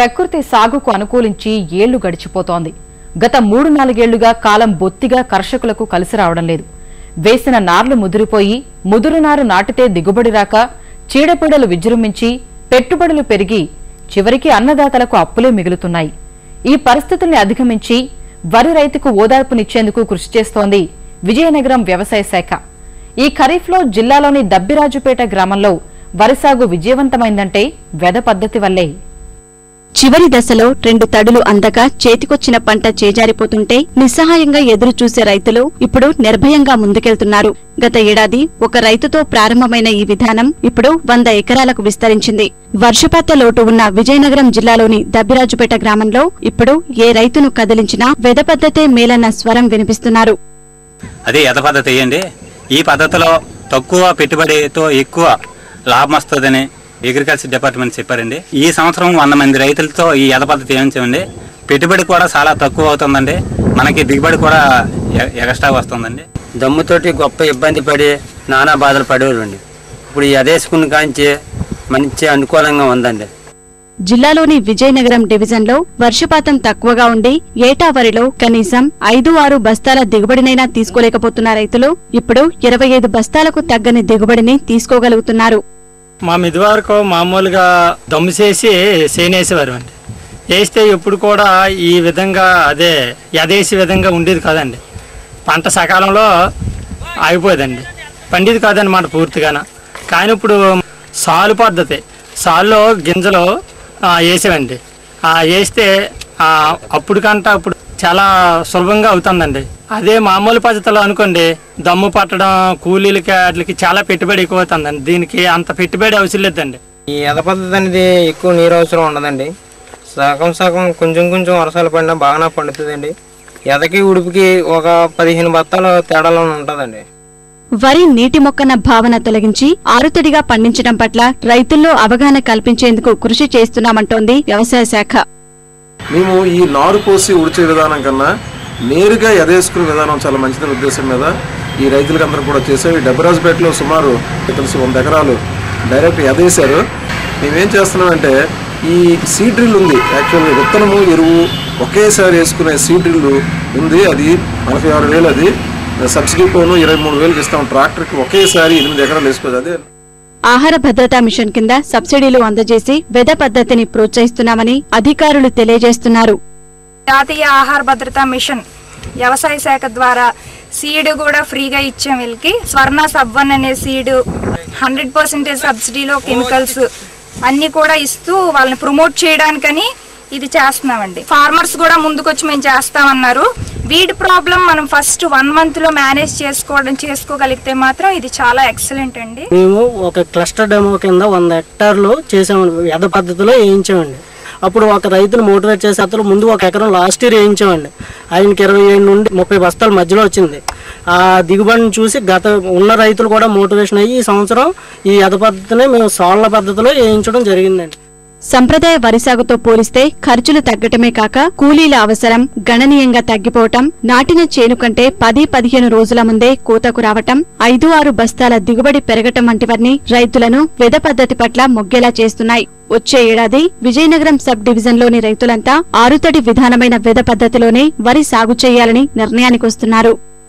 ప్రకృతి సాగుకు అనుకూలించి ఏళ్లు గడిచిపోతోంది గత మూడు నాలుగేళ్లుగా కాలం బొత్తిగా కర్షకులకు కలిసి రావడం లేదు వేసిన నార్లు ముదిరిపోయి ముదురు నారు నాటితే దిగుబడి రాక చీడపీడలు విజృంభించి పెట్టుబడులు పెరిగి చివరికి అన్నదాతలకు అప్పులే మిగులుతున్నాయి ఈ పరిస్థితుల్ని అధిగమించి వరి రైతుకు ఓదార్పునిచ్చేందుకు కృషి చేస్తోంది విజయనగరం వ్యవసాయ శాఖ ఈ ఖరీఫ్లో జిల్లాలోని దబ్బిరాజుపేట గ్రామంలో వరి సాగు విజయవంతమైందంటే వెద పద్ధతి వల్లే చివరి దశలో రెండు తడులు అందక చేతికొచ్చిన పంట చేజారిపోతుంటే నిస్సహాయంగా ఎదురు చూసే రైతులు ఇప్పుడు నిర్భయంగా ముందుకెళ్తున్నారు గత ఏడాది ఒక రైతుతో ప్రారంభమైన ఈ విధానం ఇప్పుడు వంద ఎకరాలకు విస్తరించింది వర్షపాత లోటు ఉన్న విజయనగరం జిల్లాలోని దబ్బిరాజుపేట గ్రామంలో ఇప్పుడు ఏ రైతును కదిలించినా వెద పద్ధతే మేలన్న స్వరం వినిపిస్తున్నారు అదే ఎద పద్ధతి వేయండి ఈ పద్ధతిలో తక్కువ పెట్టుబడితో ఎక్కువ లాభం వస్తుందని అగ్రికల్చర్ డిపార్ట్మెంట్ చెప్పారండి ఈ సంవత్సరం వంద మంది రైతులతో ఈ ఎద పద్ధతి వేయించామండి పెట్టుబడి కూడా చాలా తక్కువ అవుతుందండి మనకి దిగుబడి కూడా ఎ- ఎగస్ట్రా వస్తుందండి దమ్ముతోటి గొప్ప ఇబ్బంది పడి నానా బాధలు పడేవాళ్ళండి ఇప్పుడు ఈ అదేసుకుని కాంచి మంచి అనుకూలంగా ఉందండి జిల్లాలోని విజయనగరం డివిజన్లో వర్షపాతం తక్కువగా ఉండి ఏటా వరిలో కనీసం ఐదు ఆరు బస్తాల దిగుబడినైనా తీసుకోలేకపోతున్న రైతులు ఇప్పుడు ఇరవై ఐదు బస్తాలకు తగ్గని దిగుబడిని తీసుకోగలుగుతున్నారు మా మిది వరకు మామూలుగా దమ్ము చేసి సేనేసేవారు అండి వేస్తే ఎప్పుడు కూడా ఈ విధంగా అదే యదేసి విధంగా ఉండేది కాదండి పంట సకాలంలో ఆగిపోయేదండి పండిది కాదన్నమాట పూర్తిగాన కానీ ఇప్పుడు సాలు పద్ధతి సాల్లో గింజలు ఆ, వేసేవండి ఆ, వేస్తే ఆ, అప్పుడు కంట ఇప్పుడు చాలా సులభంగా అవుతుందండి అదే మామూలు పద్ధతిలో అనుకోండి దమ్ము పట్టడం కూలీలకి వాటికి చాలా పెట్టుబడి ఎక్కువ అవుతుందండి దీనికి అంత పెట్టుబడి అవసరం లేదండి ఈ ఎద పద్ధతి అనేది ఎక్కువ నీరు అవసరం ఉండదండి సగం సగం కొంచెం కొంచెం వర్షాలు పడినా బాగానే పండుతుందండి ఎదకి ఉడిపికి ఒక పదిహేను బత్తాలు తేడాలో ఉంటుందండి వరి నీటి మొక్కన భావన తొలగించి ఆరుతడిగా పండించడం పట్ల రైతుల్లో అవగాహన కల్పించేందుకు కృషి చేస్తున్నామంటోంది వ్యవసాయ శాఖ మేము ఈ నారు పోసి ఉడిచే విధానం కన్నా నేరుగా ఎదేసుకునే విధానం చాలా మంచిదనే ఉద్దేశం మీద ఈ రైతులకు అందరూ కూడా చేసాం ఈ డబ్బరాజుపేటలో సుమారు నాకు తెలిసి వంద ఎకరాలు డైరెక్ట్ ఎదేశారు మేమేం చేస్తున్నామంటే ఈ సీడ్ డ్రిల్ ఉంది యాక్చువల్గా విత్తనము ఎరువు ఒకేసారి వేసుకునే సీడ్ డ్రిల్ ఉంది అది నలభై ఆరు వేలు అది సబ్సిడీ పోను ఇరవై మూడు వేలకు ఇస్తాం ట్రాక్టర్కి ఒకేసారి ఎనిమిది ఎకరాలు వేసుకోవచ్చు అదే ఆహార భద్రతా మిషన్ కింద సబ్సిడీలు అందజేసి వెద పద్ధతిని ప్రోత్సహిస్తున్నామని అధికారులు తెలియజేస్తున్నారు జాతీయ ఆహార భద్రతా మిషన్ వ్యవసాయ శాఖ ద్వారా సీడ్ కూడా ఫ్రీగా ఇచ్చాం వీళ్ళకి స్వర్ణ సబ్ వన్ అనే సీడ్ హండ్రెడ్ పర్సెంటేజ్ సబ్సిడీలో కెమికల్స్ అన్ని కూడా ఇస్తూ వాళ్ళని ప్రమోట్ చేయడానికని ఇది చేస్తున్నామండి ఫార్మర్స్ కూడా ముందుకొచ్చి మేము చేస్తామన్నారు వీడ్ ప్రాబ్లం మనం ఫస్ట్ వన్ మంత్ లో మేనేజ్ చేసుకోవడం చేసుకోగలిగితే మాత్రం ఇది చాలా ఎక్సలెంట్ అండి మేము ఒక క్లస్టర్ డెమో కింద వంద హెక్టార్లు చేసామండి యథ పద్ధతిలో వేయించామండి అప్పుడు ఒక రైతును మోటివేట్ చేసి అతను ముందు ఒక ఎకరం లాస్ట్ ఇయర్ వేయించామండి ఆయనకి ఇరవై ఏడు నుండి ముప్పై బస్తాల మధ్యలో వచ్చింది ఆ దిగుబడిని చూసి గత ఉన్న రైతులు కూడా మోటివేషన్ అయ్యి ఈ సంవత్సరం ఈ యథ పద్ధతిని మేము సాళ్ల పద్ధతిలో వేయించడం జరిగిందండి సంప్రదాయ వరి సాగుతో పోలిస్తే ఖర్చులు తగ్గటమే కాక కూలీల అవసరం గణనీయంగా తగ్గిపోవటం నాటిన చేను కంటే పది పదిహేను రోజుల ముందే కోతకు రావటం ఐదు ఆరు బస్తాల దిగుబడి పెరగటం వంటివన్నీ రైతులను వెద పద్ధతి పట్ల మొగ్గేలా చేస్తున్నాయి వచ్చే ఏడాది విజయనగరం సబ్ డివిజన్లోని రైతులంతా ఆరుతడి విధానమైన వెద పద్ధతిలోనే వరి సాగు చేయాలని నిర్ణయానికొస్తున్నారు